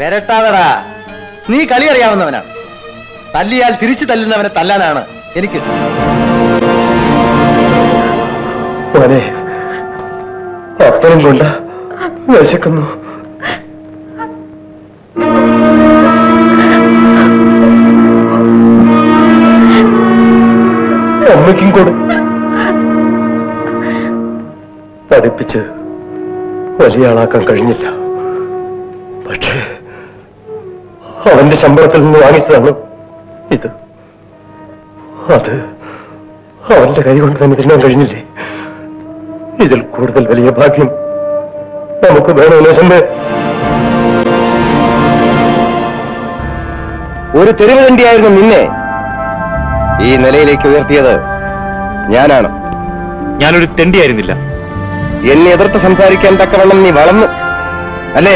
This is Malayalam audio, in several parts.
വരട്ടാതടാ നീ കളി അറിയാവുന്നവനാണ് തല്ലിയാൽ തിരിച്ചു തല്ലുന്നവനെ തല്ലാനാണ് എനിക്ക് മോനെ അപ്പനും കൊണ്ട് വിശക്കുന്നു അമ്മയ്ക്കും കൂടെ പഠിപ്പിച്ച് വലിയ ആളാക്കാൻ കഴിഞ്ഞില്ല പക്ഷേ അവന്റെ ശമ്പളത്തിൽ നിന്ന് വാങ്ങിച്ചതാണ് ഇത് അത് അവന്റെ കൈ കൊണ്ട് തന്നെ തിന്നാൻ കഴിഞ്ഞില്ലേ ഇതിൽ കൂടുതൽ വലിയ ഭാഗ്യം നമുക്ക് വേണോ ലേശമ്മേ ഒരു തെരുവുതണ്ടിയായിരുന്നു നിന്നെ ഈ നിലയിലേക്ക് ഉയർത്തിയത് ഞാനാണ് ഞാനൊരു തെണ്ടിയായിരുന്നില്ല എന്നെ എതിർത്ത് സംസാരിക്കാൻ തക്കവണ്ണം നീ വളർന്നു അല്ലേ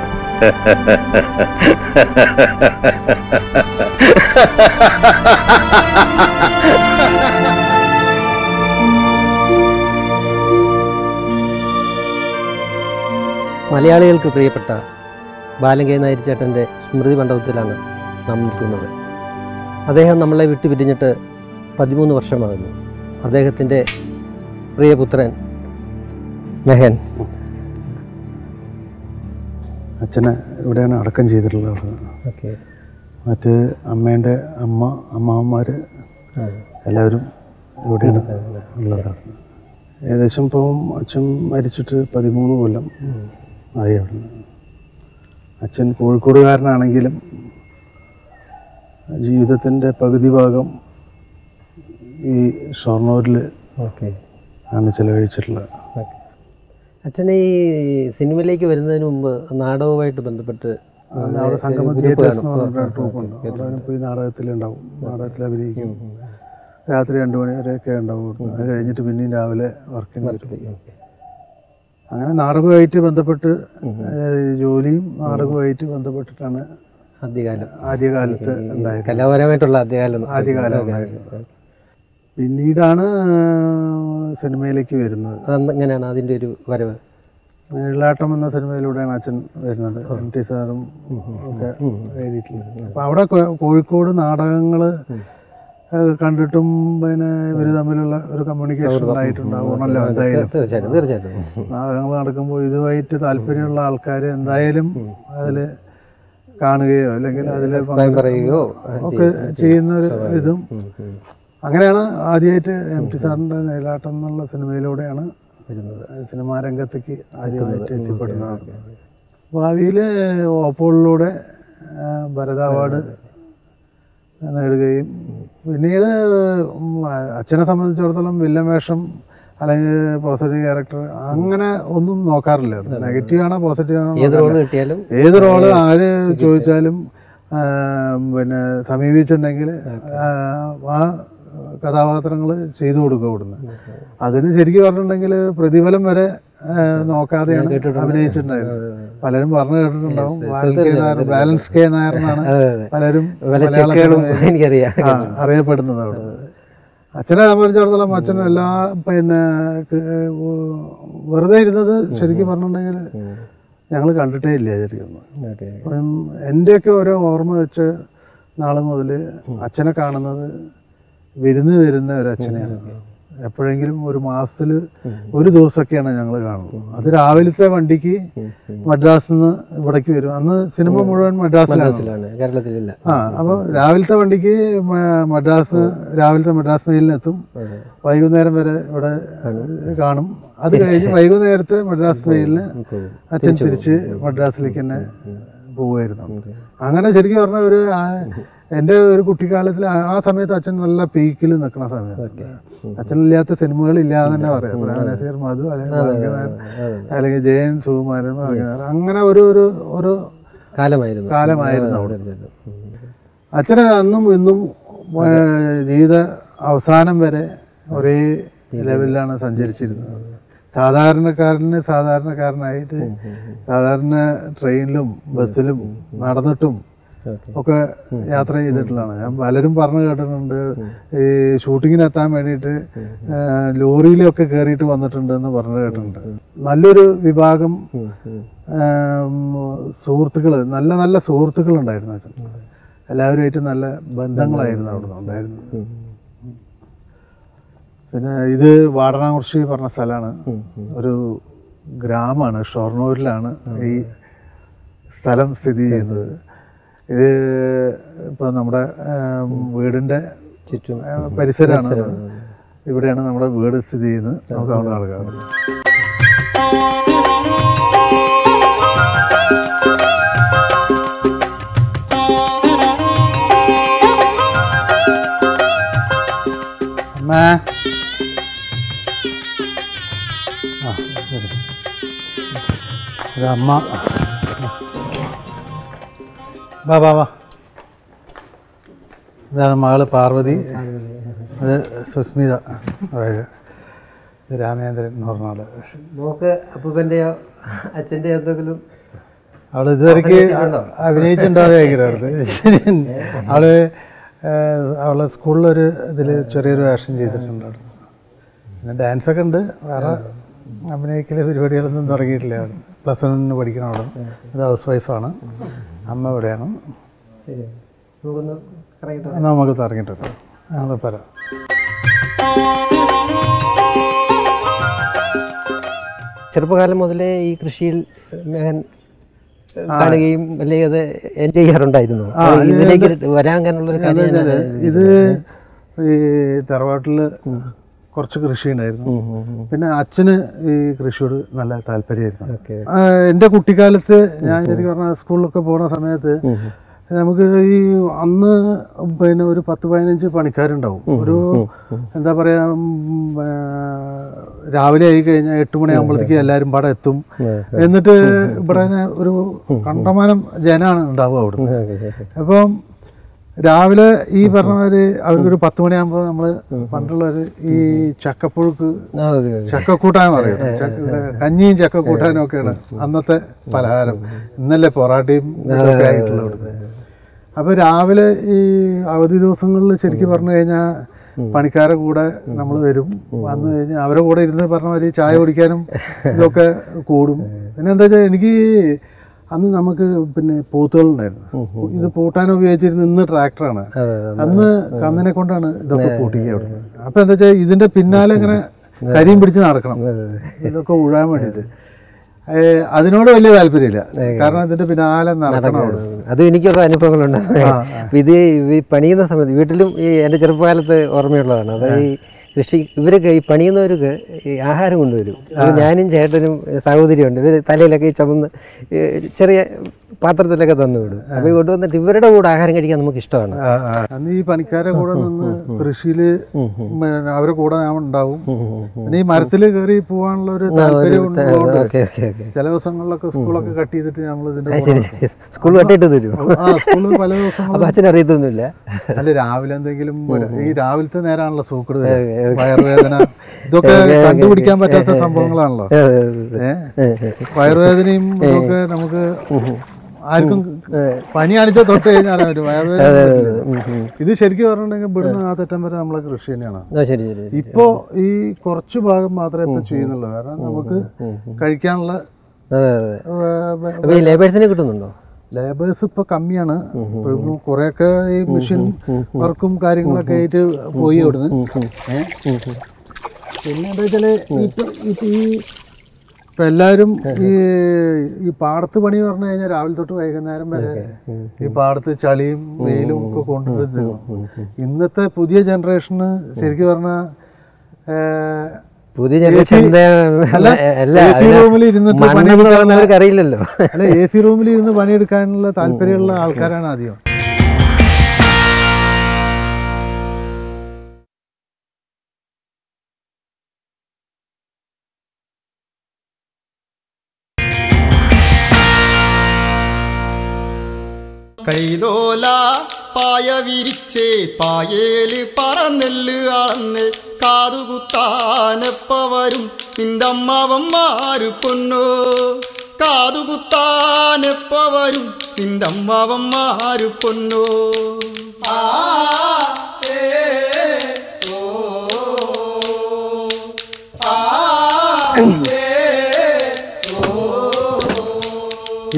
മലയാളികൾക്ക് പ്രിയപ്പെട്ട ബാലങ്കേ നായർ ചേട്ടൻ്റെ സ്മൃതി മണ്ഡപത്തിലാണ് നാം നിൽക്കുന്നത് അദ്ദേഹം നമ്മളെ വിട്ടു പിരിഞ്ഞിട്ട് പതിമൂന്ന് വർഷമാകുന്നു അദ്ദേഹത്തിൻ്റെ പ്രിയപുത്രൻ മെഹൻ അച്ഛനെ ഇവിടെയാണ് അടക്കം ചെയ്തിട്ടുള്ളത് ഓക്കെ മറ്റ് അമ്മേൻ്റെ അമ്മ അമ്മാവന്മാർ എല്ലാവരും ഇവിടെയാണ് ഉള്ളത് ഏകദേശം ഇപ്പം അച്ഛൻ മരിച്ചിട്ട് പതിമൂന്ന് കൊല്ലം ആയി അവിടെ അച്ഛൻ കോഴിക്കോടുകാരനാണെങ്കിലും ജീവിതത്തിൻ്റെ പകുതി ഭാഗം ഈ ഷൊർണൂരിൽ ഓക്കെ ആണ് ചിലവഴിച്ചിട്ടുള്ളത് ഓക്കെ അച്ഛനെ ഈ സിനിമയിലേക്ക് വരുന്നതിന് മുമ്പ് നാടകവുമായിട്ട് ബന്ധപ്പെട്ട് അന്ന് അവിടെ സംഗമ തിയേറ്റേഴ്സ് എന്ന് പറഞ്ഞിട്ട് ട്രൂപ്പുണ്ട് അവിടെ പോയി നാടകത്തിലുണ്ടാവും നാടകത്തിൽ അഭിനയിക്കും രാത്രി രണ്ട് മണി വരെയൊക്കെ ഉണ്ടാവും ഇവിടുന്ന്. അത് കഴിഞ്ഞിട്ട് പിന്നെയും രാവിലെ വർക്കിന് വരും അങ്ങനെ നാടകവുമായിട്ട് ബന്ധപ്പെട്ട് അതായത് ജോലിയും നാടകവുമായിട്ട് ബന്ധപ്പെട്ടിട്ടാണ് ആദ്യകാലം ആദ്യകാലത്ത് ഉണ്ടായത് കലാപരമായിട്ടുള്ള ആദ്യകാലം ആദ്യകാലം ഉണ്ടായിരുന്നത് പിന്നീടാണ് സിനിമയിലേക്ക് വരുന്നത് അതെന്ത് എങ്ങനെയാണ് അതിൻ്റെ ഒരു വരവ് നിഴലാട്ടം എന്ന സിനിമയിലൂടെയാണ് അച്ഛൻ വരുന്നത് എം ടി സാറും ഒക്കെ എഴുതിയിട്ടുള്ളത് അപ്പം അവിടെ കോ- കോഴിക്കോട് നാടകങ്ങൾ കണ്ടിട്ടും പിന്നെ ഇവർ തമ്മിലുള്ള ഒരു കമ്മ്യൂണിക്കേഷൻ ഉണ്ടായിട്ടുണ്ടാവണമല്ലോ എന്തായാലും തീർച്ചയായിട്ടും തീർച്ചയായിട്ടും നാടകങ്ങൾ നടക്കുമ്പോൾ ഇതുമായിട്ട് താല്പര്യമുള്ള ആൾക്കാർ എന്തായാലും അതിൽ കാണുകയോ അല്ലെങ്കിൽ അതിൽ അഭിപ്രായം പറയുകയോ ഒക്കെ ചെയ്യുന്ന ഒരു ഇതും അങ്ങനെയാണ് ആദ്യമായിട്ട് എം ടി സാറിൻ്റെ നിഴലാട്ടം എന്നുള്ള സിനിമയിലൂടെയാണ് വരുന്നത് സിനിമാ രംഗത്തേക്ക് ആദ്യമായിട്ട് എത്തിപ്പെടുന്നതാണ് ഭാവിയിൽ ഓപ്പോളിലൂടെ ആ, ഭരത അവാർഡ് നേടുകയും പിന്നീട് ഉം, അച്ഛനെ സംബന്ധിച്ചിടത്തോളം വില്ലൻ വേഷം അല്ലെങ്കിൽ പോസിറ്റീവ് ക്യാരക്ടർ അങ്ങനെ ഒന്നും നോക്കാറില്ല നെഗറ്റീവ് ആണോ പോസിറ്റീവ് ആണോ ഏത് നോക്കാറില്ല. റോള് കിട്ടിയാലും ഏത് റോള് ആര് ചോദിച്ചാലും ആ, പിന്നെ സമീപിച്ചിട്ടുണ്ടെങ്കിൽ ആ, ആ കഥാപാത്രങ്ങൾ ചെയ്തു കൊടുക്കും ഇവിടുന്ന് അതിന് ശരിക്കും പറഞ്ഞിട്ടുണ്ടെങ്കിൽ പ്രതിഫലം വരെ ആ, നോക്കാതെയാണ് അഭിനയിച്ചിട്ടുണ്ടായിരുന്നത് പലരും പറഞ്ഞു കേട്ടിട്ടുണ്ടാവും Balan K Nair balance K Nair എന്നാണ് പലരും പല മലയാള ചെക്കുകളും സിനിമയിൽ എനിക്കറിയാം ആ, അറിയപ്പെടുന്നത് അവിടെ അച്ഛനെ സംബന്ധിച്ചിടത്തോളം അച്ഛൻ എല്ലാ പിന്നെ ക- ഏഹ് വെറുതെ ഇരുന്നത് ശരിക്കും പറഞ്ഞിട്ടുണ്ടെങ്കിൽ ഞങ്ങൾ കണ്ടിട്ടേ ഇല്ല ശരിക്കും ഓക്കെ അപ്പം എൻ്റെയൊക്കെ ഓരോ ഓർമ്മ വെച്ച് നാളെ മുതൽ അച്ഛനെ കാണുന്നത് വിരുന്ന് വരുന്ന ഒരു അച്ഛനെയാണ് എപ്പോഴെങ്കിലും ഒരു മാസത്തിൽ ഒരു ദിവസമൊക്കെയാണ് ഞങ്ങൾ കാണുന്നത് അത് രാവിലത്തെ വണ്ടിക്ക് മദ്രാസിൽ നിന്ന് ഇവിടേക്ക് വരും അന്ന് സിനിമ മുഴുവൻ മദ്രാസിലാണ് മനസ്സിലാണ് കേരളത്തിലില്ല ആ അപ്പോൾ രാവിലത്തെ വണ്ടിക്ക് മ- മദ്രാസ് രാവിലത്തെ മദ്രാസ് മെയിലിനെത്തും വൈകുന്നേരം വരെ ഇവിടെ കാണും അത് കഴിഞ്ഞ് വൈകുന്നേരത്തെ മദ്രാസ് മെയിലിന് അച്ഛൻ തിരിച്ച് മദ്രാസിലേക്ക് തന്നെ പോവുമായിരുന്നു അങ്ങനെ ശരിക്കും പറഞ്ഞ ഒരു ആ- എൻ്റെ ഒരു കുട്ടിക്കാലത്തിൽ ആ- ആ സമയത്ത് അച്ഛൻ നല്ല പീക്കിൽ നിൽക്കുന്ന സമയത്ത് അച്ഛനില്ലാത്ത സിനിമകൾ ഇല്ലാതെ തന്നെ പറയാം പ്രേമനസീർ മധു അല്ലെങ്കിൽ ഭാഗ്യനാഥൻ, അല്ലെങ്കിൽ ജയൻ സുകുമാരൻ ഭാഗ്യനാഥൻ. അങ്ങനെ ഒരു ഒരു ഒരു കാലമായിരുന്നു കാലമായിരുന്നു അവിടെ അച്ഛന് അന്നും ഇന്നും ഏഹ്, ജീവിത അവസാനം വരെ ഒരേ ലെവലിലാണ് സഞ്ചരിച്ചിരുന്നത് സാധാരണക്കാരന് സാധാരണക്കാരനായിട്ട് സാധാരണ ട്രെയിനിലും ബസ്സിലും നടന്നിട്ടും ഒക്കെ യാത്ര ചെയ്തിട്ടുള്ളതാണ് ഞാൻ പലരും പറഞ്ഞു കേട്ടിട്ടുണ്ട് ഈ ഷൂട്ടിങ്ങിന് എത്താൻ വേണ്ടിയിട്ട് ഏഹ്, ലോറിയിലൊക്കെ കയറിയിട്ട് വന്നിട്ടുണ്ട് എന്ന് പറഞ്ഞു കേട്ടിട്ടുണ്ട് നല്ലൊരു വിഭാഗം സുഹൃത്തുക്കൾ നല്ല നല്ല സുഹൃത്തുക്കളുണ്ടായിരുന്നു അച്ഛൻ എല്ലാവരുമായിട്ട് നല്ല ബന്ധങ്ങളായിരുന്നു അവിടെ ഉണ്ടായിരുന്നത് പിന്നെ ഇത് വാടനാകുറിശി പറഞ്ഞ സ്ഥലമാണ് ഒരു ഗ്രാമമാണ് ഷൊർണൂരിലാണ് ഈ സ്ഥലം സ്ഥിതി ചെയ്യുന്നത് ഇത് ഇപ്പോൾ നമ്മുടെ ആം, വീടിൻ്റെ ചുറ്റും ആ, പരിസരമാണ് ഇവിടെയാണ് നമ്മുടെ വീട് സ്ഥിതി ചെയ്യുന്നത് നമുക്ക് അവിടെ നടക്കാം അമ്മേ ആ ശരി ഇത് അമ്മ വാ വാ വാ ഇതാണ് മകള് പാർവതി അത് സുസ്മിത അതായത് ഇത് രാമേന്ദ്രൻ എന്ന് പറഞ്ഞ ആള് മോക്ക് അപ്പൂപ്പൻ്റെയോ അച്ഛൻ്റെയോ എന്തെങ്കിലും അവള് ഇതുവരെക്ക് അഭിനയിച്ചിട്ടുണ്ടാതെ അവള് ഏഹ്, അവളെ സ്കൂളിലൊരു ഇതിൽ ചെറിയൊരു വേഷം ചെയ്തിട്ടുണ്ട് അവിടെ പിന്നെ ഡാൻസൊക്കെ ഉണ്ട് വേറെ അഭിനയിക്കൽ പരിപാടികളൊന്നും തുടങ്ങിയിട്ടില്ല അവൾ പ്ലസ് വണ്ണിന് പഠിക്കണം അവിടെ ഇത് ഹൗസ് വൈഫാണ് അമ്മ ഇവിടെയാണ് ശരി നമുക്കൊന്ന് കറങ്ങിട്ട് എന്നാൽ നമുക്ക് തുടങ്ങിയിട്ടുണ്ട് ഞങ്ങൾ പറയാം ചെറുപ്പകാലം മുതലേ ഈ കൃഷിയിൽ മെഹൻ കാണുകയും അല്ലെങ്കിൽ അത് എൻജോയ് ചെയ്യാറുണ്ടായിരുന്നു അത് ഇതിലേക്ക് വരാൻ ഒരു കാര്യം അതെ, ഇത് ഈ തറവാട്ടിൽ കുറച്ച് കൃഷി ഉണ്ടായിരുന്നു പിന്നെ അച്ഛന് ഈ കൃഷിയോട് നല്ല താല്പര്യമായിരുന്നു ഓക്കെ ആ, എൻ്റെ കുട്ടിക്കാലത്ത് ഞാൻ ശരിക്കും പറഞ്ഞാൽ സ്കൂളിലൊക്കെ പോകുന്ന സമയത്ത് നമുക്ക് ഈ അന്ന് പിന്നെ ഒരു പത്ത് പതിനഞ്ച് പണിക്കാരുണ്ടാവും ഒരു എന്താ പറയാ ഉം, ആ, രാവിലെ ആയി കഴിഞ്ഞാൽ എട്ട് മണിയാകുമ്പോഴത്തേക്ക് എല്ലാവരും പാടെ എത്തും എന്നിട്ട് ഇവിടെ തന്നെ ഒരു കണ്ടമാനം ജനാണ് ഉണ്ടാവുക അവിടെ അപ്പം രാവിലെ ഈ പറഞ്ഞ മാതിരി അവർക്കൊരു പത്ത് മണിയാകുമ്പോൾ നമ്മൾ പണ്ടുള്ളവർ ഈ ചക്കപ്പുഴുക്ക് ചക്കക്കൂട്ടാൻ പറയും ചക്ക കഞ്ഞിയും ചക്കക്കൂട്ടാനും ഒക്കെയാണ് അന്നത്തെ പലഹാരം ഇന്നല്ലേ പൊറാട്ടയും ഇതൊക്കെ ആയിട്ടുള്ള ഇവിടുത്തെ അപ്പോൾ രാവിലെ ഈ അവധി ദിവസങ്ങളിൽ ശരിക്കും പറഞ്ഞു കഴിഞ്ഞാൽ പണിക്കാരെ കൂടെ നമ്മൾ വരും വന്നു കഴിഞ്ഞാൽ അവരെ കൂടെ ഇരുന്ന് പറഞ്ഞ മാതിരി ചായ കുടിക്കാനും ഇതൊക്കെ കൂടും പിന്നെ എന്താ വെച്ചാൽ എനിക്ക് അന്ന് നമുക്ക് പിന്നെ പൂത്തുകളുണ്ടായിരുന്നു ഇത് പൂട്ടാൻ ഉപയോഗിച്ചിരുന്ന ഇന്ന് ട്രാക്ടറാണ് അന്ന് കന്നിനെ കൊണ്ടാണ് ഇതൊക്കെ പൂട്ടിക്കുക അവിടെ അപ്പൊ എന്താ വെച്ചാൽ ഇതിന്റെ പിന്നാലെ ഇങ്ങനെ കരിയും പിടിച്ച് നടക്കണം ഇതൊക്കെ ഉഴാൻ വേണ്ടിയിട്ട് ഏ, അതിനോട് വലിയ താല്പര്യമില്ല കാരണം ഇതിന്റെ പിന്നാലെ നടക്കണം അവിടെ അതും എനിക്കൊക്കെ അനുഭവങ്ങളുണ്ട് അപ്പൊ ഇത് ഈ പണിയുന്ന സമയത്ത് വീട്ടിലും ഈ എൻ്റെ ചെറുപ്പകാലത്ത് ഓർമ്മയുള്ളതാണ് അതായത് ഈ കൃഷി ഇവരൊക്കെ ഈ പണിയുന്നവർക്ക് ഈ ആഹാരം കൊണ്ടുവരും അത് ഞാനും ചേട്ടനും സഹോദരിയുണ്ട് ഇവർ തലയിലൊക്കെ ഈ ചുമന്ന് ഈ ചെറിയ പാത്രത്തിലൊക്കെ തന്നു വിടും അപ്പോൾ ഈ കൊണ്ടുവന്നിട്ട് ഇവരുടെ കൂടെ ആഹാരം കഴിക്കാൻ നമുക്ക് ഇഷ്ടമാണ് ആ, ആ. അന്ന് ഈ പണിക്കാരെ കൂടെ നിന്ന് കൃഷിയില് പിന്നെ അവരെ കൂടെ ഞാൻ ഉണ്ടാവും പിന്നെ ഈ മരത്തിൽ കയറി പോകാനുള്ള ഒരു താല്പര്യം ഉള്ളതുകൊണ്ട് ഓക്കെ ഓക്കെ ഓക്കെ ചില ദിവസങ്ങളിലൊക്കെ സ്കൂളൊക്കെ കട്ട് ചെയ്തിട്ട് നമ്മൾ ഇതിന്റെ കൂടെ ശരി ശരി സ്കൂൾ കട്ടിട്ട് തരും ആ സ്കൂളിൽ പല ദിവസങ്ങളും അപ്പം അച്ഛൻ അറിയത്തൊന്നുമില്ല അല്ല രാവിലെ എന്തെങ്കിലും ഒരു- ഈ രാവിലത്തെ നേരമാണല്ലോ സൂക്കട് വരിക. വയറുവേദന ഇതൊക്കെ കണ്ടുപിടിക്കാൻ പറ്റാത്ത സംഭവങ്ങളാണല്ലോ ഏഹ് വയറുവേദനയും ഇതൊക്കെ നമുക്ക് ആർക്കും പനി കാണിച്ചാൽ തൊട്ട് കഴിഞ്ഞാൽ ഒരു വയറുവേദന ഇത് ശരിക്കും പറഞ്ഞിട്ടുണ്ടെങ്കിൽ ഇവിടുന്ന് ആ തെറ്റം വരെ നമ്മളെ കൃഷി തന്നെയാണ് ആ ശരി ശരി ഇപ്പോ ഈ കുറച്ച് ഭാഗം മാത്രമേ ഇപ്പൊ ചെയ്യുന്നുള്ളൂ കാരണം നമുക്ക് കഴിക്കാനുള്ള അതെ അതെ അപ്പോൾ ഈ ലേബേഴ്സിനെ കിട്ടുന്നുണ്ടോ ലേബേഴ്സ് ഇപ്പൊ കമ്മിയാണ് ഇപ്പൊ കുറെയൊക്കെ ഈ മെഷീൻ വർക്കും കാര്യങ്ങളൊക്കെ ആയിട്ട് പോയി അവിടുന്ന് ഏ? പിന്നെ എന്താ വെച്ചാല് ഇപ്പൊ ഇപ്പൊ ഈ ഇപ്പൊ എല്ലാവരും ഈ ഈ പാടത്ത് പണി പറഞ്ഞു കഴിഞ്ഞാൽ രാവിലെ തൊട്ട് വൈകുന്നേരം വരെ ഈ പാടത്ത് ചളിയും വെയിലും ഒക്കെ കൊണ്ടുവരുന്നു ഇന്നത്തെ പുതിയ ജനറേഷന് ശരിക്കും പറഞ്ഞാൽ പുതിയ ജനറേഷൻ്റെ അല്ല, അല്ല AC റൂമിൽ ഇരുന്നിട്ട് മണ്ണെന്ന് പറയുന്നവർക്ക് അറിയില്ലല്ലോ അല്ല എ സി റൂമിൽ ഇരുന്ന് പണിയെടുക്കാനുള്ള താല്പര്യമുള്ള ആൾക്കാരാണ് ആദ്യം കൈതോല പായ വിരിച്ചേ പായേല് പറന്നെല്ല് അളന്ന് കാതുകുത്താനെപ്പ വരും നിന്റമ്മാവന്മാര് പൊന്നോ കാതുകുത്താനെപ്പ വരും നിന്റമ്മാവന്മാര് പൊന്നോ ആ ഏ ഓ ആ ഏ ഓ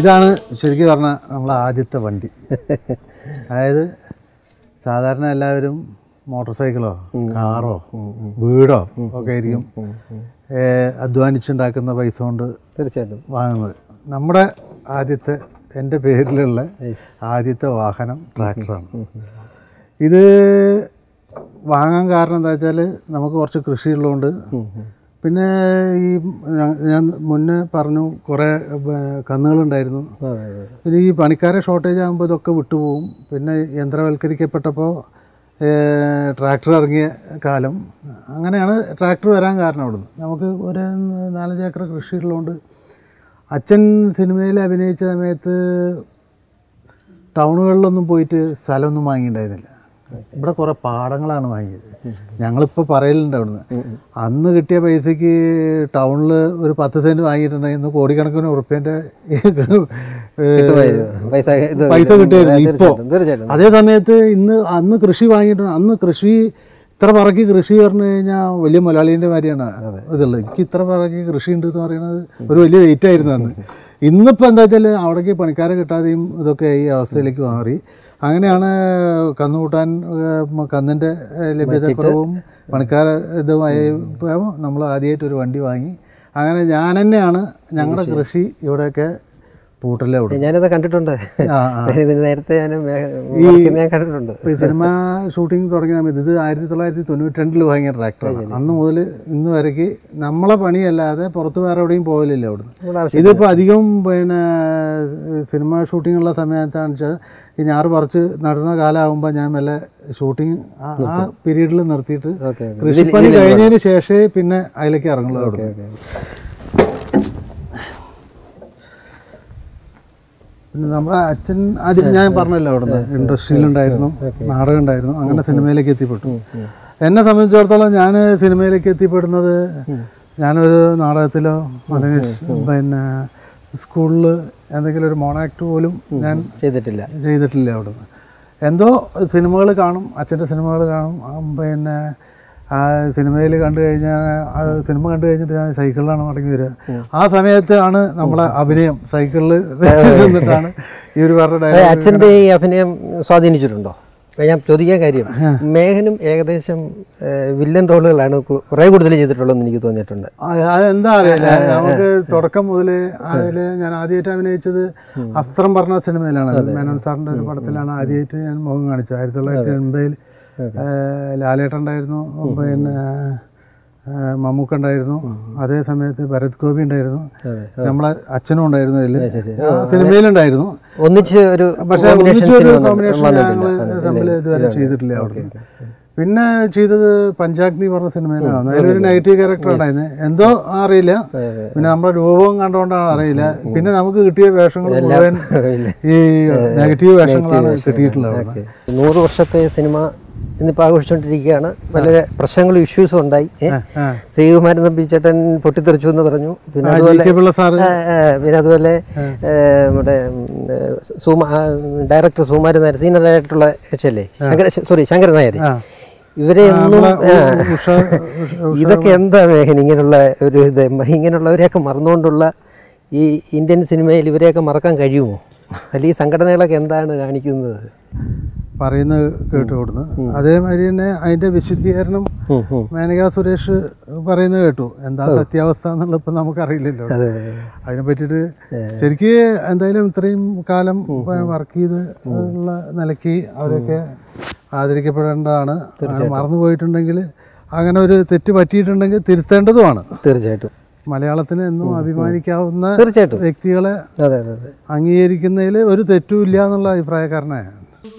ഇതാണ് ശരിക്കും പറഞ്ഞാൽ നമ്മളെ ആദ്യത്തെ വണ്ടി അതായത് സാധാരണ എല്ലാവരും മോട്ടോർ സൈക്കിളോ കാറോ വീടോ ഒക്കെ ആയിരിക്കും ഏഹ്, അധ്വാനിച്ചുണ്ടാക്കുന്ന പൈസ കൊണ്ട് തീർച്ചയായിട്ടും വാങ്ങുന്നത് നമ്മുടെ ആദ്യത്തെ എൻ്റെ പേരിലുള്ള ആദ്യത്തെ വാഹനം ട്രാക്ടറാണ് ഇത് വാങ്ങാൻ കാരണം എന്താ വെച്ചാൽ നമുക്ക് കുറച്ച് കൃഷിയുള്ളതുകൊണ്ട് പിന്നെ ഈ ഞാൻ- ഞാൻ മുന്നേ പറഞ്ഞു കുറേ ഏഹ്, കന്നുകളുണ്ടായിരുന്നു പിന്നെ ഈ പണിക്കാരെ ഷോർട്ടേജ് ആകുമ്പോൾ ഇതൊക്കെ വിട്ടുപോകും പിന്നെ യന്ത്രവൽക്കരിക്കപ്പെട്ടപ്പോൾ ട്രാക്ടർ ഇറങ്ങിയ കാലം അങ്ങനെയാണ് ട്രാക്ടർ വരാൻ കാരണം അവിടുന്ന് നമുക്ക് ഒരു നാലഞ്ച് ഏക്കർ കൃഷിയുള്ളതുകൊണ്ട് അച്ഛൻ സിനിമയിൽ അഭിനയിച്ച സമയത്ത് ടൗണുകളിലൊന്നും പോയിട്ട് സ്ഥലമൊന്നും വാങ്ങിയിട്ടുണ്ടായിരുന്നില്ല ഇവിടെ കുറേ പാടങ്ങളാണ് വാങ്ങിയത് ഞങ്ങളിപ്പോൾ പറയലുണ്ട് അവിടുന്ന് അന്ന് കിട്ടിയ പൈസക്ക് ടൗണിൽ ഒരു പത്ത് സെൻറ്റ് വാങ്ങിയിട്ടുണ്ടെങ്കിൽ ഇന്ന് കോടിക്കണക്കിന് ഉറുപ്പ്യൻ്റെ പൈസ ഇത് പൈസ കിട്ടിയായിരുന്നു ഇപ്പോൾ തീർച്ചയായിട്ടും തീർച്ചയായിട്ടും അതേ സമയത്ത് ഇന്ന് അന്ന് കൃഷി വാങ്ങിയിട്ടുണ്ട് അന്ന് കൃഷി ഇത്ര പറക്കി കൃഷി പറഞ്ഞു കഴിഞ്ഞാൽ വലിയ മലയാളീൻ്റെ മാതിരിയാണ് ഇതുള്ളത് എനിക്ക് ഇത്ര പറക്കി കൃഷി ഉണ്ട് എന്ന് പറയുന്നത് ഒരു വലിയ വെയിറ്റ് ആയിരുന്നു അന്ന് ഇന്നിപ്പോൾ എന്താ വെച്ചാൽ അവിടേക്ക് പണിക്കാരെ കിട്ടാതെയും ഇതൊക്കെ ഈ അവസ്ഥയിലേക്ക് മാറി അങ്ങനെയാണ് കന്നുകൂട്ടാൻ ഏഹ്, കന്നിൻ്റെ ഏഹ്, ലഭ്യതക്കുറവും പണിക്കാർ ഇതുമായി നമ്മൾ ആദ്യമായിട്ട് ഒരു വണ്ടി വാങ്ങി അങ്ങനെ ഞാൻ തന്നെയാണ് ഞങ്ങളുടെ കൃഷി ഇവിടെയൊക്കെ പൂട്ടല്ലേ അവിടെ ഞാനത് കണ്ടിട്ടുണ്ട് ആ, ആ. ഇതിന് നേരത്തെ ഞാൻ മേ- വർക്കിന് ഞാൻ കണ്ടിട്ടുണ്ട് ഇപ്പോൾ ഈ സിനിമ ഷൂട്ടിംഗ് തുടങ്ങിയ സമയത്ത് ഇത് ആയിരത്തി തൊള്ളായിരത്തി തൊണ്ണൂറ്റി രണ്ടിൽ വാങ്ങിയ ട്രാക്ടറാണ് അന്ന് മുതൽ ഇന്ന് വരയ്ക്ക് നമ്മളെ പണിയല്ലാതെ പുറത്ത് വേറെ എവിടെയും പോകലില്ല അവിടുന്ന് ഇതിപ്പോൾ അധികം പിന്നെ സിനിമ ഷൂട്ടിംഗ് ഉള്ള സമയത്താണെന്ന് വെച്ചാൽ ഈ ഞാറ് പറിച്ച് നടുന്ന കാലമാകുമ്പോൾ ഞാൻ മെല്ലെ ഷൂട്ടിംഗ് ആ പീരീഡിൽ നിർത്തിയിട്ട് ഓക്കെ കൃഷിപ്പണി കഴിഞ്ഞതിന് ശേഷമേ പിന്നെ അതിലേക്ക് ഇറങ്ങുള്ളൂ അവിടെ പിന്നെ നമ്മുടെ അച്ഛൻ ആദ്യം ഞാൻ പറഞ്ഞല്ലോ അവിടുന്ന് ഇൻഡസ്ട്രിയിലുണ്ടായിരുന്നു നാടകം ഉണ്ടായിരുന്നു അങ്ങനെ സിനിമയിലേക്ക് എത്തിപ്പെട്ടു എന്നെ സംബന്ധിച്ചിടത്തോളം ഞാൻ സിനിമയിലേക്ക് എത്തിപ്പെടുന്നത് ഞാനൊരു നാടകത്തിലോ അല്ലെങ്കിൽ പിന്നെ സ്കൂളിൽ എന്തെങ്കിലും ഒരു മോണാക്ട് പോലും ഞാൻ ചെയ്തിട്ടില്ല ചെയ്തിട്ടില്ല അവിടുന്ന് എന്തോ സിനിമകൾ കാണും അച്ഛൻ്റെ സിനിമകൾ കാണും ആ, പിന്നെ ആ സിനിമയിൽ കണ്ടു കഴിഞ്ഞാൽ ആ സിനിമ കണ്ടു കഴിഞ്ഞിട്ട് ഞാൻ സൈക്കിളിലാണ് മടങ്ങി വരിക ആ സമയത്താണ് നമ്മളെ അഭിനയം സൈക്കിളിൽ നിന്നിട്ടാണ് ഈ ഒരു പറഞ്ഞ അതെ, അച്ഛൻ്റെ ഈ അഭിനയം സ്വാധീനിച്ചിട്ടുണ്ടോ ഞാൻ ചോദിക്കാൻ കാര്യം മേഘനും ഏകദേശം ഏഹ്, വില്ലൻ റോളുകളാണ് കു- കുറേ കൂടുതൽ ചെയ്തിട്ടുള്ളതെന്ന് എനിക്ക് തോന്നിയിട്ടുണ്ട് ആ, അതെന്താ അറിയില്ല നമുക്ക് തുടക്കം മുതൽ അതിൽ ഞാൻ ആദ്യമായിട്ട് അഭിനയിച്ചത് അസ്ത്രം പറഞ്ഞ സിനിമയിലാണ് മേനോൻ സാറിൻ്റെ ഒരു പടത്തിലാണ് ആദ്യമായിട്ട് ഞാൻ മുഖം കാണിച്ചത് ആയിരത്തി തൊള്ളായിരത്തി എൺപതിൽ ലാലേട്ടൻ ഉണ്ടായിരുന്നു പിന്നെ ആ, മമ്മൂക്ക ഉണ്ടായിരുന്നു അതേ സമയത്ത് ഭരത് ഗോപി ഉണ്ടായിരുന്നു നമ്മളെ അച്ഛനും ഉണ്ടായിരുന്നു അതിൽ സിനിമയിലുണ്ടായിരുന്നു ഒന്നിച്ച് ഒരു പക്ഷേ combination ഒന്നിച്ചൊരു scene വന്നിട്ട് കോമ്പിനേഷൻ വന്നിട്ടില്ല. ഞങ്ങൾ തമ്മിൽ ഇതുവരെ ചെയ്തിട്ടില്ല അവിടെ പിന്നെ ചെയ്തത് പഞ്ചാഗ്നി പറഞ്ഞ സിനിമയിലാണ് അതിലൊരു നെഗറ്റീവ് ക്യാരക്ടർ ഉണ്ടായിരുന്നു എന്തോ അറിയില്ല പിന്നെ നമ്മുടെ രൂപവും കണ്ടുകൊണ്ടാണ് അറിയില്ല പിന്നെ നമുക്ക് കിട്ടിയ വേഷങ്ങൾ മുഴുവൻ ഈ നെഗറ്റീവ് വേഷങ്ങളാണ് കിട്ടിയിട്ടുള്ളത് അവിടെ. നൂറ് വർഷത്തെ സിനിമ ഇന്നിപ്പോൾ ആഘോഷിച്ചുകൊണ്ടിരിക്കുകയാണ് വളരെ പ്രശ്നങ്ങളും ഇഷ്യൂസും ഉണ്ടായി ഏ? ആ. ശ്രീകുമാരൻ തമ്പിച്ചേട്ടൻ പൊട്ടിത്തെറിച്ചു എന്ന് പറഞ്ഞു പിന്നെ ആ, അതുപോലെ ജി കെ പിള്ള സാറ് ആ, ആ, പിന്നെ അതുപോലെ ഏ, നമ്മുടെ സുമ ഡയറക്ടർ സുമാരൻ നായർ സീനിയർ ആയിട്ടുള്ള കക്ഷിയല്ലേ ശങ്കര സോറി ശങ്കരൻ നായർ ആ. ഇവരെ ഒന്നും നമ്മളെ ആ, ഉഷ ഉഷ- ഇതൊക്കെ എന്താ മേഘൻ ഇങ്ങനെയുള്ള ഒരു ഇത് ഇങ്ങനെയുള്ളവരെയൊക്കെ മറന്നുകൊണ്ടുള്ള ഈ ഇന്ത്യൻ സിനിമയിൽ ഇവരെയൊക്കെ മറക്കാൻ കഴിയുമോ അല്ലെങ്കിൽ ഈ സംഘടനകളൊക്കെ എന്താണ് കാണിക്കുന്നത് പറയുന്നത് കേട്ടു കൊടുന്ന് അതേമാതിരി തന്നെ അതിന്റെ വിശദീകരണം മേനക സുരേഷ് പറയുന്നത് കേട്ടു എന്താ സത്യാവസ്ഥ എന്നുള്ളത് ഇപ്പം നമുക്കറിയില്ലല്ലോ അതെ അതിനെ പറ്റിയിട്ട് ശരിക്ക് എന്തായാലും ഇത്രയും കാലം വർക്ക് ചെയ്ത് ഉള്ള നിലയ്ക്ക് അവരൊക്കെ ആദരിക്കപ്പെടേണ്ടതാണ് അങ്ങനെ മറന്നു പോയിട്ടുണ്ടെങ്കിൽ അങ്ങനെ ഒരു തെറ്റ് പറ്റിയിട്ടുണ്ടെങ്കിൽ തിരുത്തേണ്ടതുമാണ് തീർച്ചയായിട്ടും മലയാളത്തിന് എന്നും അഭിമാനിക്കാവുന്ന തീർച്ചയായിട്ടും വ്യക്തികളെ അതെ അതെ അതെ അംഗീകരിക്കുന്നതിൽ ഒരു തെറ്റുമില്ല എന്നുള്ള അഭിപ്രായക്കാരനാണ്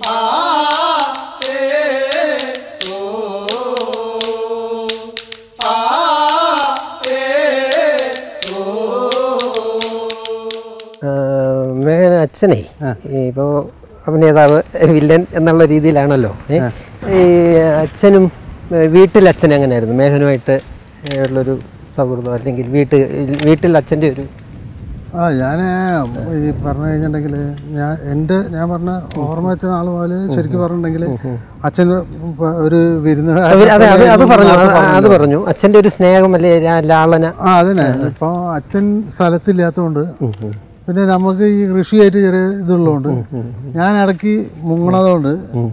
മേഘന അച്ഛനെ ഇപ്പോൾ അഭിനേതാവ് വില്ലൻ എന്നുള്ള രീതിയിലാണല്ലോ ഏ? ഈ അച്ഛനും ഏ, വീട്ടിൽ അച്ഛൻ എങ്ങനെയായിരുന്നു മേഘനുമായിട്ട് ഏ, ഉള്ളൊരു സൗഹൃദം അല്ലെങ്കിൽ വീട്ടിൽ വീട്ടിൽ അച്ഛൻ്റെ ഒരു ആ ഞാൻ ഈ പറഞ്ഞു കഴിഞ്ഞിട്ടുണ്ടെങ്കിൽ ഞാൻ എൻ്റെ ഞാൻ പറഞ്ഞ ഓർമ്മ വെച്ച നാൾ മുതൽ ശരിക്കും പറഞ്ഞിട്ടുണ്ടെങ്കിൽ അച്ഛൻ പ- ഒരു വിരുന്ന് അവര് അതെ അത് അത് പറഞ്ഞു അത് അത് പറഞ്ഞു അച്ഛൻ്റെ ഒരു സ്നേഹം അല്ലേ ലാ- ലാളന ആ അതന്നെ ഇപ്പോൾ അച്ഛൻ സ്ഥലത്തില്ലാത്തതുകൊണ്ട് പിന്നെ നമുക്ക് ഈ കൃഷിയായിട്ട് ചെറിയ ഇതുള്ളതുകൊണ്ട് ഞാൻ ഇടയ്ക്ക് മുങ്ങണതുകൊണ്ട്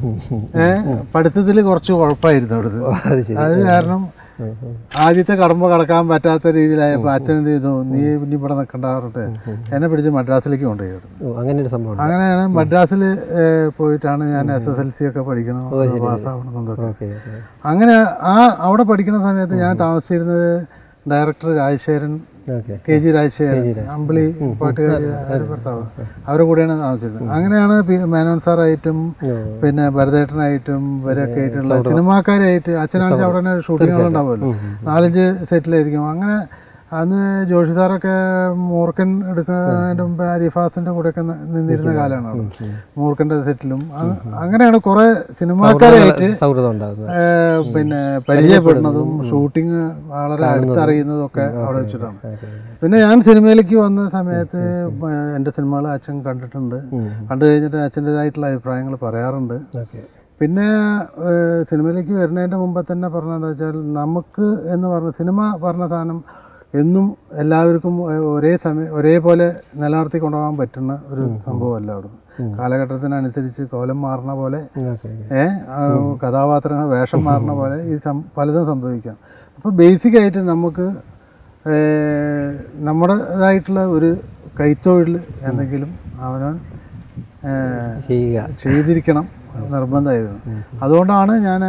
ഏഹ് പഠിത്തത്തിൽ കുറച്ച് കുഴപ്പമായിരുന്നു അവിടുത്തെ അത് ശരി അത് കാരണം ആദ്യത്തെ കടമ്പ കടക്കാൻ പറ്റാത്ത രീതിയിലായപ്പോൾ അച്ഛൻ എന്ത് ചെയ്തു നീ ഇനി ഇവിടെ നിൽക്കണ്ട പറഞ്ഞിട്ട് എന്നെ പിടിച്ച് മദ്രാസിലേക്ക് കൊണ്ടുപോയി വിടുന്നു ഓ അങ്ങനെ ഒരു സംഭവം ഉണ്ട്. അങ്ങനെയാണ് മദ്രാസിൽ പോയിട്ടാണ് ഞാൻ എസ് എസ് എൽ സി ഒക്കെ പഠിക്കണം പാസ്സാവണം എന്നൊക്കെ ഓക്കെ ഓക്കെ അങ്ങനെ ആ അവിടെ പഠിക്കുന്ന സമയത്ത് ഞാൻ താമസിച്ചിരുന്നത് director Rajasekharan okay K G Rajasekharan Ambili പാട്ടുകാരി അവരുടെ ഭർത്താവ് അവരുടെ കൂടെയാണ് താമസിച്ചിരുന്നത് അങ്ങനെയാണ് പി- മേനോൻ സാറായിട്ടും പിന്നെ ഭരതേട്ടനായിട്ടും ഇവരൊക്കെ ആയിട്ടുള്ള സിനിമാക്കാരായിട്ട് അച്ഛനാഴ്ച അവിടെ തന്നെ ഷൂട്ടിങ്ങുകളുണ്ടാവുമല്ലോ നാലഞ്ച് സെറ്റിലായിരിക്കും അങ്ങനെ അന്ന് ജോഷി സാറൊക്കെ മൂർക്കൻ എടുക്കുന്നതിന് മുമ്പ് അരിഫാസിന്റെ കൂടെയൊക്കെ നി- നിന്നിരുന്ന കാലമാണ് അവിടെ മൂർക്കന്റെ സെറ്റിലും അ- അങ്ങനെയാണ് കുറെ സിനിമാക്കാരായിട്ട് സൗഹൃദം ഉണ്ടാകുന്നത് ഏഹ് പിന്നെ പരിചയപ്പെടുന്നതും ഷൂട്ടിങ് വളരെ അടുത്തറിയുന്നതും ഒക്കെ അവിടെ വെച്ചിട്ടാണ് പിന്നെ ഞാൻ സിനിമയിലേക്ക് വന്ന സമയത്ത് ഏഹ് എൻ്റെ സിനിമകൾ അച്ഛൻ കണ്ടിട്ടുണ്ട് കണ്ടു കഴിഞ്ഞിട്ട് അച്ഛൻ്റെതായിട്ടുള്ള അഭിപ്രായങ്ങൾ പറയാറുണ്ട് ഓക്കെ പിന്നെ ഏഹ് സിനിമയിലേക്ക് വരുന്നതിൻ്റെ മുമ്പ് തന്നെ പറഞ്ഞതെന്ന് വെച്ചാൽ നമുക്ക് എന്ന് പറഞ്ഞ സിനിമ പറഞ്ഞ സാധനം എന്നും എല്ലാവർക്കും ഏഹ് ഒരേ സമയം ഒരേപോലെ നിലനിർത്തി കൊണ്ടുപോകാൻ പറ്റുന്ന ഒരു സംഭവമല്ല അവിടെ കാലഘട്ടത്തിനനുസരിച്ച് കോലം മാറുന്ന പോലെ ഓക്കെ ഏ ആ, കഥാപാത്രങ്ങൾ വേഷം മാറുന്ന പോലെ ഈ സം- പലതും സംഭവിക്കാം അപ്പോൾ ബേസിക് ആയിട്ട് നമുക്ക് ഏ, നമ്മുടേതായിട്ടുള്ള ഒരു കൈത്തൊഴിൽ എന്തെങ്കിലും അവനവൻ ഏ, ചെയ്യുക ചെയ്തിരിക്കണം നിർബന്ധമായിരുന്നു അതുകൊണ്ടാണ് ഞാൻ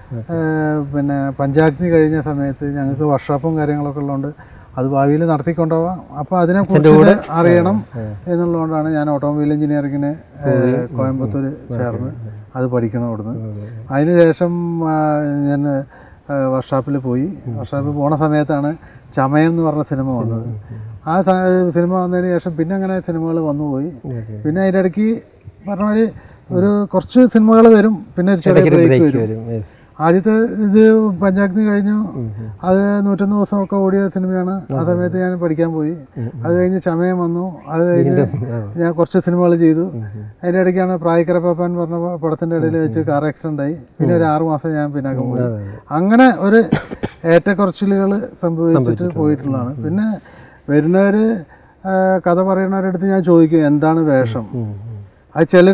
പിന്നെ പഞ്ചാഗ്നി കഴിഞ്ഞ സമയത്ത് ഞങ്ങൾക്ക് വർക്ക്ഷോപ്പും കാര്യങ്ങളൊക്കെ ഉള്ളതുകൊണ്ട് അത് ഭാവിയിൽ നടത്തിക്കൊണ്ടുപോകാം അപ്പോൾ അതിനെക്കുറിച്ച് അറിയണം എന്നുള്ളതുകൊണ്ടാണ് ഞാൻ ഓട്ടോമൊബൈൽ എഞ്ചിനീയറിങ്ങിന് കോയമ്പത്തൂർ ചേർന്ന് അത് പഠിക്കണം അവിടുന്ന് അതിനുശേഷം ആ, ഞാൻ വർക്ക്ഷോപ്പിൽ പോയി വർക്ക്ഷോപ്പിൽ പോണ സമയത്താണ് ചമയം എന്ന് പറഞ്ഞ സിനിമ വന്നത് ആ സ- സിനിമ വന്നതിന് ശേഷം പിന്നെ അങ്ങനെ സിനിമകൾ വന്നുപോയി പിന്നെ അതിൻ്റെ ഇടയ്ക്ക് പറഞ്ഞ മാതിരി ഒരു കുറച്ച് സിനിമകൾ വരും പിന്നെ ഒരു ചെറിയ ബ്രേക്ക് ബ്രേക്ക് വരും വരും യെസ് ആദ്യത്തെ ഇത് പഞ്ചാഗ്നി കഴിഞ്ഞു അത് നൂറ്റൊന്ന് ദിവസമൊക്കെ ഓടിയ സിനിമയാണ് ആ സമയത്ത് ഞാൻ പഠിക്കാൻ പോയി അത് കഴിഞ്ഞ് ചമയം വന്നു അത് കഴിഞ്ഞ് ഞാൻ കുറച്ച് സിനിമകൾ ചെയ്തു അതിൻ്റെ ഇടയ്ക്കാണ് പ്രായക്കര പാപ്പ എന്ന് പറഞ്ഞ പടത്തിൻ്റെ ഇടയിൽ വെച്ച് കാർ ആക്സിഡൻ്റ് ആയി പിന്നെ ഒരു ആറ് മാസം ഞാൻ പിന്നാക്കം പോയി അങ്ങനെ ഒരു ഏറ്റക്കുറച്ചിലുകൾ സംഭവിച്ചിട്ട് പോയിട്ടുള്ളതാണ് പിന്നെ വരുന്നവർ കഥ പറയുന്നവരുടെ അടുത്ത് ഞാൻ ചോദിക്കും എന്താണ് വേഷം അത് ചിലർ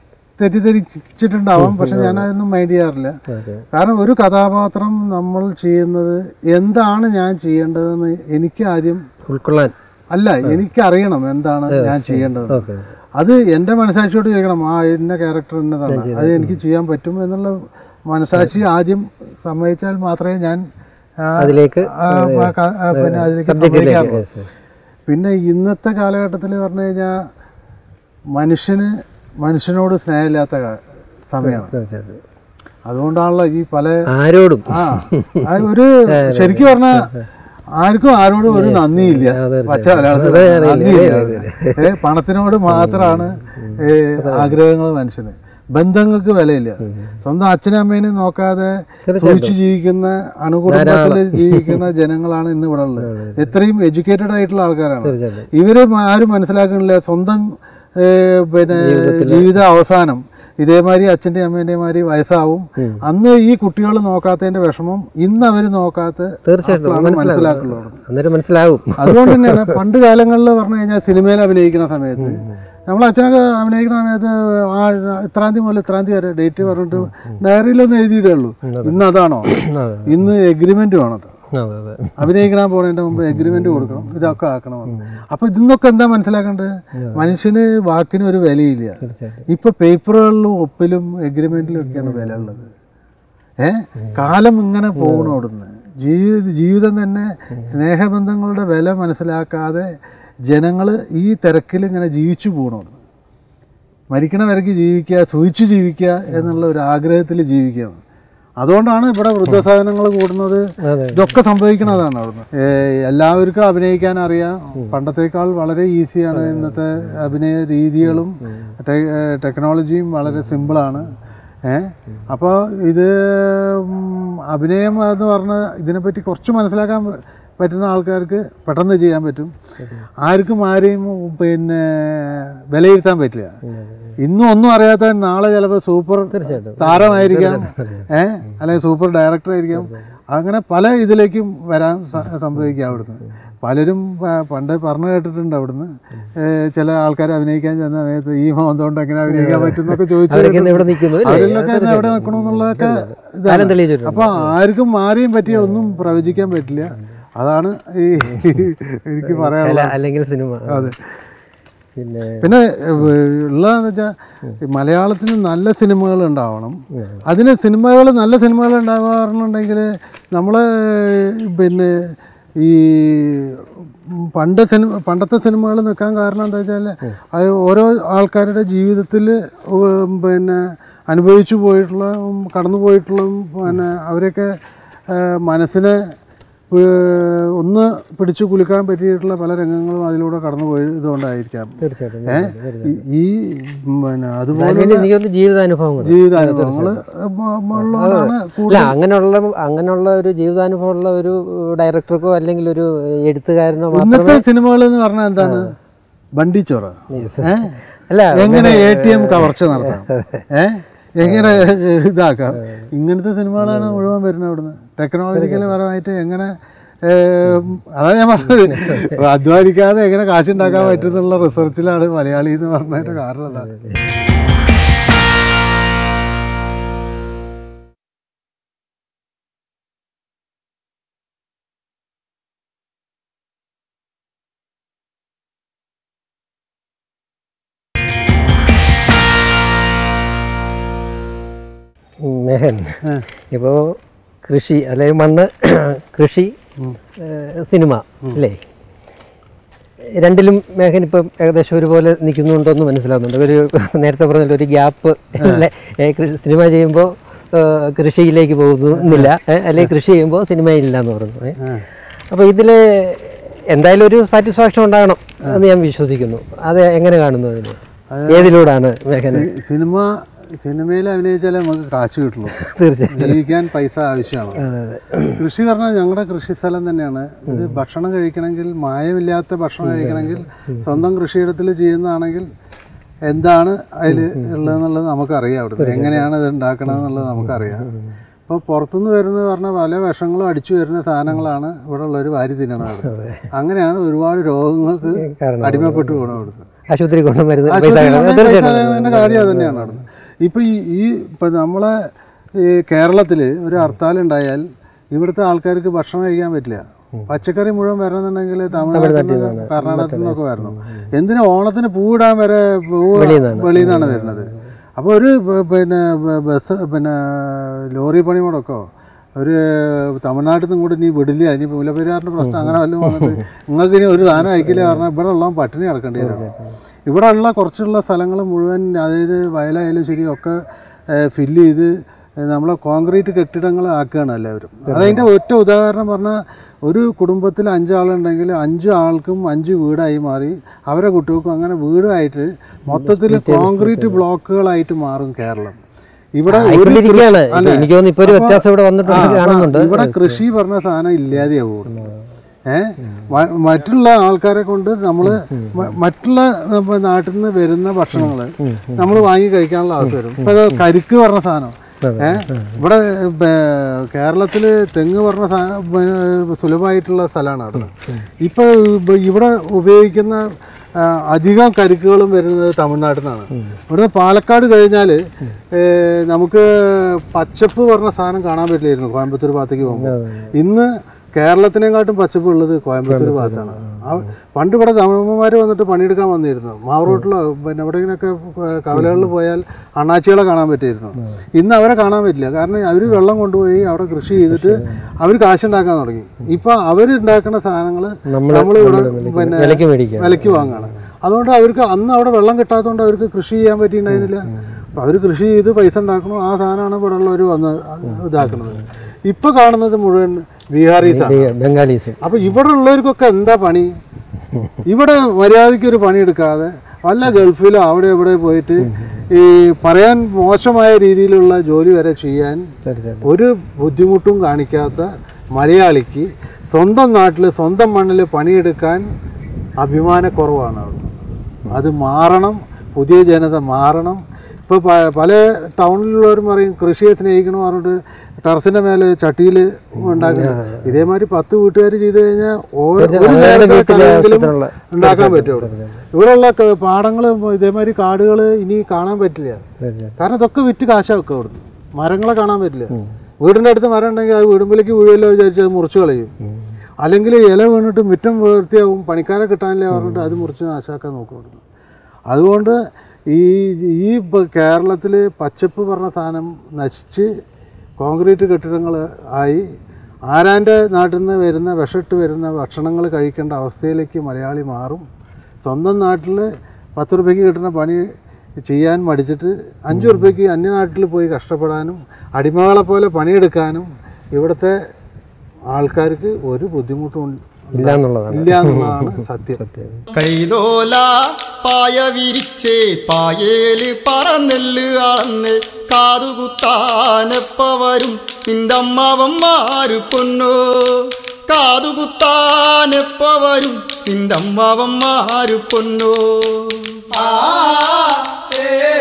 തെറ്റിദ്ധരിച്ചിട്ടുണ്ടാവാം പക്ഷെ ഞാൻ അതൊന്നും മൈൻഡ് ചെയ്യാറില്ല കാരണം ഒരു കഥാപാത്രം നമ്മൾ ചെയ്യുന്നത് എന്താണ് ഞാൻ ചെയ്യേണ്ടതെന്ന് എനിക്ക് ആദ്യം ഉൾക്കൊള്ളാൻ അല്ല എനിക്ക് അറിയണം എന്താണ് ഞാൻ ചെയ്യേണ്ടത് ഓക്കെ അത് എൻ്റെ മനസാക്ഷിയോട് ചോദിക്കണം ആ ഇന്ന ക്യാരക്ടർ ഇന്നതാണ് അത് എനിക്ക് ചെയ്യാൻ പറ്റും എന്നുള്ള മനസാക്ഷി ആദ്യം സമ്മതിച്ചാൽ മാത്രമേ ഞാൻ ആ, അതിലേക്ക് ആ, ആ, ക- ആ, പിന്നെ അതിലേക്ക് സബ്ജക്റ്റിലേക്ക് സമ്മതിക്കാറുള്ളൂ പിന്നെ ഇന്നത്തെ കാലഘട്ടത്തിൽ പറഞ്ഞു കഴിഞ്ഞാൽ മനുഷ്യന് മനുഷ്യനോട് സ്നേഹമില്ലാത്ത കാ- സമയമാണ് തീർച്ചയായിട്ടും അതുകൊണ്ടാണല്ലോ ഈ പല ആരോടും ആ അത് ഒരു ശരിക്കും പറഞ്ഞാൽ ആർക്കും ആരോടും ഒരു നന്ദിയില്ല പച്ച മലയാളത്തിൽ നന്ദിയില്ല ഏ പണത്തിനോട് മാത്രമാണ് ഏ, ആഗ്രഹങ്ങൾ മനുഷ്യന് ബന്ധങ്ങൾക്ക് വിലയില്ല സ്വന്തം അച്ഛനും അമ്മേനും നോക്കാതെ സൂക്ഷിച്ചു ജീവിക്കുന്ന അണുകുടുംബത്തിൽ ജീവിക്കുന്ന ജനങ്ങളാണ് ഇന്ന് ഇവിടെ ഉള്ളത് എത്രയും എഡ്യൂക്കേറ്റഡ് ആയിട്ടുള്ള ആൾക്കാരാണ് ഇവര് ആരും മനസ്സിലാക്കണില്ല സ്വന്തം ഏ, പിന്നെ ജീവിത അവസാനം ഇതേമാതിരി അച്ഛൻ്റെ അമ്മേൻ്റെ മാതിരി വയസ്സാവും അന്ന് ഈ കുട്ടികൾ നോക്കാത്തതിന്റെ വിഷമം ഇന്ന് അവർ നോക്കാത്ത തീർച്ചയായിട്ടും ആൾക്കാരാണ് മനസ്സിലാക്കുള്ളൂ അന്നേരം മനസ്സിലാവും അതുകൊണ്ട് തന്നെയാണ് പണ്ട് കാലങ്ങളിൽ പറഞ്ഞു കഴിഞ്ഞാൽ സിനിമയിൽ അഭിനയിക്കുന്ന സമയത്ത് നമ്മൾ അച്ഛനൊക്കെ അഭിനയിക്കുന്ന സമയത്ത് ആ ഇത്രാം തീയതി മുതൽ ഇത്രാം തീയതി വരെ ഡേറ്റ് പറഞ്ഞിട്ട് ഡയറിയിലൊന്നും എഴുതിയിട്ടേ ഉള്ളൂ ഇന്ന് അതാണോ ഇന്ന് എഗ്രിമെന്റ് വേണത് അതെ അതെ അഭിനയിക്കാൻ പോകുന്നതിന്റെ മുമ്പ് എഗ്രിമെന്റ് കൊടുക്കണം ഇതൊക്കെ ആക്കണമെന്ന് അപ്പൊ ഇതിന്നൊക്കെ എന്താ മനസ്സിലാക്കേണ്ടത് മനുഷ്യന് വാക്കിന് ഒരു വിലയില്ല ഇപ്പൊ പേപ്പറുകളിലും ഒപ്പിലും എഗ്രിമെന്റിലും ഒക്കെയാണ് വില ഉള്ളത് ഏ കാലം ഇങ്ങനെ പോകണം അവിടുന്ന് ജീവിത ജീവിതം തന്നെ സ്നേഹബന്ധങ്ങളുടെ വില മനസ്സിലാക്കാതെ ജനങ്ങൾ ഈ തിരക്കിൽ ഇങ്ങനെ ജീവിച്ചു പോകണം അവിടുന്ന് മരിക്കണ വരയ്ക്ക് ജീവിക്കുക സൂചിച്ചു ജീവിക്കുക എന്നുള്ള ഒരു ആഗ്രഹത്തിൽ ജീവിക്കുകയാണ് അതുകൊണ്ടാണ് ഇവിടെ വൃദ്ധസാധനങ്ങൾ കൂടുന്നത് ഇതൊക്കെ സംഭവിക്കുന്നതാണ് അവിടുന്ന് ഏ, എല്ലാവർക്കും അഭിനയിക്കാൻ അറിയാം പണ്ടത്തേക്കാൾ വളരെ ഈസിയാണ് ഇന്നത്തെ അഭിനയ രീതികളും ടെ- ഏ, ടെക്നോളജിയും വളരെ സിമ്പിളാണ് ഏ അപ്പോൾ ഇത് ഉം, അഭിനയം എന്ന് പറഞ്ഞ ഇതിനെപ്പറ്റി കുറച്ച് മനസ്സിലാക്കാൻ പ- പറ്റുന്ന ആൾക്കാർക്ക് പെട്ടെന്ന് ചെയ്യാൻ പറ്റും ആർക്കും ആരെയും പിന്നെ വിലയിരുത്താൻ പറ്റില്ല ഇന്നും ഒന്നും അറിയാത്തവൻ നാളെ ചിലപ്പോൾ സൂപ്പർ താരമായിരിക്കാം ഏ അല്ലെങ്കിൽ സൂപ്പർ ഡയറക്ടർ ആയിരിക്കാം അങ്ങനെ പല ഇതിലേക്കും വരാൻ സ- സംഭവിക്കുക അവിടുന്ന് പലരും പ- പണ്ട് പറഞ്ഞു കേട്ടിട്ടുണ്ട് അവിടുന്ന് ഏഹ് ചില ആൾക്കാർ അഭിനയിക്കാൻ ചെന്ന സമയത്ത് ഈ മോന്തോണ്ട് എങ്ങനെ അഭിനയിക്കാൻ പറ്റും എന്നൊക്കെ ചോദിച്ചു അവരൊക്കെ ഇന്ന് ഇവിടെ നിൽക്കുന്നു അല്ലേ? അവരിലൊക്കെ ഇന്ന് എവിടെ നിൽക്കണമെന്നുള്ളതൊക്കെ കാലം ഇതാണ് തെളിയിച്ചിട്ടുണ്ട് അപ്പൊ ആർക്കും മാറിയും പറ്റിയ ഒന്നും പ്രവചിക്കാൻ പറ്റില്ല അതാണ് ഈ എനിക്ക് കല പറയാനുള്ളത് അല്ലെങ്കിൽ സിനിമ അതെ പിന്നെ പിന്നെ ഏഹ്, ഉള്ളതെന്ന് വെച്ചാൽ മലയാളത്തിന് നല്ല സിനിമകൾ ഉണ്ടാവണം അതിന് സിനിമകൾ നല്ല സിനിമകൾ ഉണ്ടാവാറുണ്ടെങ്കിൽ നമ്മൾ പിന്നെ ഈ പണ്ട് സിനിമ പണ്ടത്തെ സിനിമകൾ നിൽക്കാൻ കാരണം എന്താ വെച്ചാൽ അത് ഓരോ ആൾക്കാരുടെ ജീവിതത്തിൽ പിന്നെ അനുഭവിച്ചു പോയിട്ടുള്ള കടന്നു പോയിട്ടുള്ള പിന്നെ അവരൊക്കെ ഏഹ്, മനസ്സിനെ ഏഹ്, ഒന്ന് പിടിച്ചു കുലുക്കാൻ പറ്റിയിട്ടുള്ള പല രംഗങ്ങളും അതിലൂടെ കടന്നു പോയതുകൊണ്ടായിരിക്കാം തീർച്ചയായിട്ടും ഏ? ഈ- ഈ പിന്നെ അതുപോലെ അതിന് എനിക്ക് തോന്നുന്നു ജീവിതാനുഭവങ്ങൾ ജീവിതാനുഭവങ്ങൾ ഉള്ളതുകൊണ്ടാണ് അല്ല അങ്ങനെയുള്ള അങ്ങനെയുള്ള ഒരു ജീവിതാനുഭവമുള്ള ഒരു ഡയറക്ടർക്കോ അല്ലെങ്കിൽ ഒരു എഴുത്തുകാരനോ മാത്രം ഇന്നത്തെ സിനിമകൾ എന്ന് പറഞ്ഞാൽ എന്താണ് ബണ്ടിച്ചോറ ഏ? അല്ല എങ്ങനെ എ ടി എം കവർച്ച നടത്താം ഏ എങ്ങനെ ഇതാക്കാം ഇങ്ങനത്തെ സിനിമകളാണ് മുഴുവൻ വരുന്നത് അവിടുന്ന് ടെക്നോളജിക്കൽ പരമായിട്ട് എങ്ങനെ ഏ, അതാ ഞാൻ പറഞ്ഞത് അധ്വാനിക്കാതെ എങ്ങനെ കാശുണ്ടാക്കാൻ പറ്റുന്നുള്ള റിസർച്ചിലാണ് മലയാളി എന്ന് പറഞ്ഞതിന്റെ കാരണം അതാണ് മെഹൻ ഇപ്പോൾ കൃഷി അല്ലെങ്കിൽ മണ്ണ് കൃഷി ഏഹ്, സിനിമ അല്ലേ രണ്ടിലും മേഘൻ ഇപ്പം ഏകദേശം ഒരുപോലെ നിൽക്കുന്നുണ്ടോ എന്ന് മനസ്സിലാവുന്നുണ്ട് ഒരു നേരത്തെ പറഞ്ഞ ഒരു ഗ്യാപ്പ് സിനിമ ചെയ്യുമ്പോൾ കൃഷിയിലേക്ക് പോകുന്നില്ല ഏഹ്, അല്ലെങ്കിൽ കൃഷി ചെയ്യുമ്പോൾ സിനിമയില്ല എന്ന് പറഞ്ഞു ഏഹ്. അപ്പോൾ ഇതിൽ എന്തായാലും ഒരു സാറ്റിസ്ഫാക്ഷൻ ഉണ്ടാകണം എന്ന് ഞാൻ വിശ്വസിക്കുന്നു അത് എങ്ങനെ കാണുന്നു അതിന് ഏതിലൂടെയാണ് മേഘന് സി- സിനിമ സിനിമയിൽ അഭിനയിച്ചാലേ നമുക്ക് കാശ് കിട്ടുള്ളൂ തീർച്ചയായും ജീവിക്കാൻ പൈസ ആവശ്യമാണ് കൃഷി പറഞ്ഞാൽ ഞങ്ങളുടെ കൃഷി സ്ഥലം തന്നെയാണ് ഇത് ഭക്ഷണം കഴിക്കണമെങ്കിൽ മായമില്ലാത്ത ഭക്ഷണം കഴിക്കണമെങ്കിൽ സ്വന്തം കൃഷിയിടത്തിൽ ചെയ്യുന്നതാണെങ്കിൽ എന്താണ് അതിൽ ഉള്ളതെന്നുള്ളത് നമുക്കറിയാം അവിടുന്ന് എങ്ങനെയാണ് ഇത് ഉണ്ടാക്കണമെന്നുള്ളത് നമുക്കറിയാം ഇപ്പോൾ പുറത്തുനിന്ന് വരുന്നത് പറഞ്ഞാൽ പല വിഷങ്ങളും അടിച്ചു വരുന്ന സാധനങ്ങളാണ് ഇവിടെ ഉള്ളവർ വാരി തിന്നണത് അങ്ങനെയാണ് ഒരുപാട് രോഗങ്ങൾക്ക് അടിമപ്പെട്ടു പോകണം അവിടുന്ന് ആശുപത്രി കൊണ്ടുവരുന്നത് പൈസ ആശുപത്രിയിൽ കളയുന്നത്. കൊണ്ടുപോയി പൈസ തീർച്ചയായിട്ടും. കളയുന്നതിന്റെ കാര്യം അത് തന്നെയാണ് നടന്നത് ഇപ്പൊ ഈ ഈ ഇപ്പൊ നമ്മളെ ഈ കേരളത്തില് ഒരു ഹർത്താൽ ഉണ്ടായാൽ ഇവിടുത്തെ ആൾക്കാർക്ക് ഭക്ഷണം കഴിക്കാൻ പറ്റില്ല പച്ചക്കറി മുഴുവൻ വരണമെന്നുണ്ടെങ്കിൽ തമിഴ്നാട്ടിൽ നിന്ന് കർണാടകത്തിൽ നിന്നൊക്കെ വരണം എന്തിനാ ഓണത്തിന് പൂവിടാൻ വരെ പൂവ് വെളിയിൽ നിന്നാണ് വരുന്നത് അപ്പോൾ ഒരു ബ- പിന്നെ ബ- ബസ് പിന്നെ ലോറി പണി മുടക്കോ ഒരു തമിഴ്നാട്ടിൽ നിന്നും കൂടി നീ വിടില്ല ഇനി മുലപ്പെരിയാറിൻ്റെ പ്രശ്നം അങ്ങനെ വല്ലതും വന്നിട്ട് നിങ്ങൾക്ക് ഇനി ഒരു സാധനം അയക്കില്ല പറഞ്ഞാൽ ഇവിടെ ഉള്ള പട്ടിണി കിടക്കേണ്ടി വരും ഇവിടെ ഉള്ള കുറച്ചുള്ള സ്ഥലങ്ങൾ മുഴുവൻ അതായത് വയലായാലും ശരി ഒക്കെ ഫില്ല് ചെയ്ത് ഏഹ് നമ്മളെ കോൺക്രീറ്റ് കെട്ടിടങ്ങൾ ആക്കുകയാണ് എല്ലാവരും അതതിൻ്റെ ഒറ്റ ഉദാഹരണം പറഞ്ഞാൽ ഒരു കുടുംബത്തിൽ അഞ്ചാളുണ്ടെങ്കിൽ അഞ്ച് ആൾക്കും അഞ്ച് വീടായി മാറി അവരെ കുട്ടികൾക്കും അങ്ങനെ വീടായിട്ട് മൊത്തത്തിൽ കോൺക്രീറ്റ് ബ്ലോക്കുകളായിട്ട് മാറും കേരളം ഇവിടെ ഒരു ആയിക്കൊണ്ടിരിക്കുകയാണ്. കൃഷി- അല്ലേ? എനിക്ക് തോന്നുന്നു ഇപ്പൊ ഒരു അപ്പൊ- വ്യത്യാസം ഇവിടെ വന്നിട്ടുണ്ട്, ആ, അപ്പൊ കാണുന്നുണ്ട്. ഇവിടെ കൃഷി പറഞ്ഞ സാധനം ഇല്ലാതെയാവും ഏ മ- മറ്റുള്ള ആൾക്കാരെ കൊണ്ട് നമ്മൾ മറ്റുള്ള നമ്മ നാട്ടിൽ നിന്ന് വരുന്ന ഭക്ഷണങ്ങൾ നമ്മൾ വാങ്ങി കഴിക്കാനുള്ള അവസ്ഥ വരും ഇപ്പൊ ഇത് കരിക്ക് പറഞ്ഞ സാധനം ഏ ഇവിടെ കേരളത്തിൽ തെങ്ങ് പറഞ്ഞ സാധനം പിന്നെ സുലഭമായിട്ടുള്ള സ്ഥലമാണ് അവിടെ ഇപ്പൊ ഇബ- ഇവിടെ ഉപയോഗിക്കുന്ന ആ, അധികം കരിക്കുകളും വരുന്നത് തമിഴ്നാട്ടിൽ നിന്നാണ് ഇവിടുന്ന് പാലക്കാട് കഴിഞ്ഞാൽ നമുക്ക് പച്ചപ്പ് പറഞ്ഞ സാധനം കാണാൻ പറ്റില്ലായിരുന്നു കോയമ്പത്തൂർ ഭാഗത്തേക്ക് പോകുമ്പോൾ ഇന്ന് കേരളത്തിനെക്കാട്ടും പച്ചപ്പ് ഉള്ളത് കോയമ്പത്തൂർ ഭാഗത്താണ് ആ- പണ്ട് ഇവിടെ തമിഴന്മാർ വന്നിട്ട് പണിയെടുക്കാൻ വന്നിരുന്നു മാവറോട്ടിലോ പിന്നെ എവിടെയെങ്കിലൊക്കെ കവലകളിൽ പോയാൽ അണ്ണാച്ചികളെ കാണാൻ പറ്റിയിരുന്നു ഇന്ന് അവരെ കാണാൻ പറ്റില്ല കാരണം അവർ വെള്ളം കൊണ്ടുപോയി അവിടെ കൃഷി ചെയ്തിട്ട് അവർ കാശുണ്ടാക്കാൻ തുടങ്ങി ഇപ്പൊ അവരുണ്ടാക്കുന്ന സാധനങ്ങൾ നമ്മൾ ഇവിടെ പിന്നെ വിലയ്ക്ക് മേടിക്കുക വിലയ്ക്ക് വാങ്ങാണ് അതുകൊണ്ട് അവർക്ക് അന്ന് അവിടെ വെള്ളം കിട്ടാത്തതുകൊണ്ട് അവർക്ക് കൃഷി ചെയ്യാൻ പറ്റിയിട്ടുണ്ടായിരുന്നില്ല അപ്പോൾ അവർ കൃഷി ചെയ്ത് പൈസ ഉണ്ടാക്കണം ആ സാധനമാണ് ഇവിടെ ഉള്ളവർ വന്ന് ഇതാക്കുന്നത് ഇപ്പൊ കാണുന്നത് മുഴുവൻ ബീഹാറീസാണ് ഈ ബംഗാളീസ് അപ്പൊ ഇവിടെ ഉള്ളവർക്കൊക്കെ എന്താ പണി ഇവിടെ മര്യാദയ്ക്ക് ഒരു പണിയെടുക്കാതെ വല്ല ഗൾഫിലോ അവിടെ ഇവിടെ പോയിട്ട് ഈ പറയാൻ മോശമായ രീതിയിലുള്ള ജോലി വരെ ചെയ്യാൻ തീർച്ചയായിട്ടും ഒരു ബുദ്ധിമുട്ടും കാണിക്കാത്ത മലയാളിക്ക് സ്വന്തം നാട്ടിൽ സ്വന്തം മണ്ണിൽ പണിയെടുക്കാൻ അഭിമാനക്കുറവാണ് അവിടെ അത് മാറണം പുതിയ ജനത മാറണം ഇപ്പോൾ പല ടൗണിലുള്ളവരും പറയും കൃഷിയെ സ്നേഹിക്കണം പറഞ്ഞിട്ട് ടെറസിന്റെ മേലെ ചട്ടിയിൽ ഉണ്ടാക്കുന്നത് ഇതേമാതിരി പത്ത് വീട്ടുകാർ ചെയ്തു കഴിഞ്ഞാൽ ഓരോ ഒരു അവരുടെ നേരത്തെ വീട്ടിലെ കറിയെങ്കിലും ആവശ്യത്തിനുള്ള ഉണ്ടാക്കാൻ പറ്റും ഇവിടെയുള്ള പാടങ്ങൾ ഇതേമാതിരി കാടുകൾ ഇനി കാണാൻ പറ്റില്ല കാരണം ഇതൊക്കെ വിറ്റ് കാശാക്കുക അവിടുന്ന് മരങ്ങളെ കാണാൻ പറ്റില്ല വീടിൻ്റെ അടുത്ത് മരം ഉണ്ടെങ്കിൽ അത് വീടുമ്പിലേക്ക് വീഴുമല്ലോ വിചാരിച്ച് അത് മുറിച്ച് കളയും അല്ലെങ്കിൽ ഇല വീണിട്ട് മുറ്റം വൃത്തിയാവും പണിക്കാരെ കിട്ടാനില്ല പറഞ്ഞിട്ട് അത് മുറിച്ച് നാശാക്കാൻ നോക്കും അതുകൊണ്ട് ഈ ഈ കേരളത്തിൽ പച്ചപ്പ് പറഞ്ഞ സാധനം നശിച്ച് കോൺക്രീറ്റ് കെട്ടിടങ്ങൾ ആയി ആരാൻ്റെ നാട്ടിൽ നിന്ന് വരുന്ന വിഷമിട്ട് വരുന്ന ഭക്ഷണങ്ങൾ കഴിക്കേണ്ട അവസ്ഥയിലേക്ക് മലയാളി മാറും സ്വന്തം നാട്ടിൽ പത്ത് റുപ്യക്ക് കിട്ടുന്ന പണി ചെയ്യാൻ മടിച്ചിട്ട് അഞ്ച് റുപ്യക്ക് അന്യനാട്ടിൽ പോയി കഷ്ടപ്പെടാനും അടിമകളെ പോലെ പണിയെടുക്കാനും ഇവിടുത്തെ ആൾക്കാർക്ക് ഒരു ബുദ്ധിമുട്ടും ഇല്ല എന്നുള്ളതാണ് ഇല്ല എന്നുള്ളതാണ് സത്യം കൈതോല പായ വിരിച്ചേ പായേല് പറന്നെല്ല് അളന്ന് കാതുകുത്താനെപ്പ വരും നിന്റെ അമ്മാവന്മാര് പൊന്നോ കാതുകുത്താനെപ്പ വരും നിന്റെ അമ്മാവന്മാര് പൊന്നോ ആ ഏ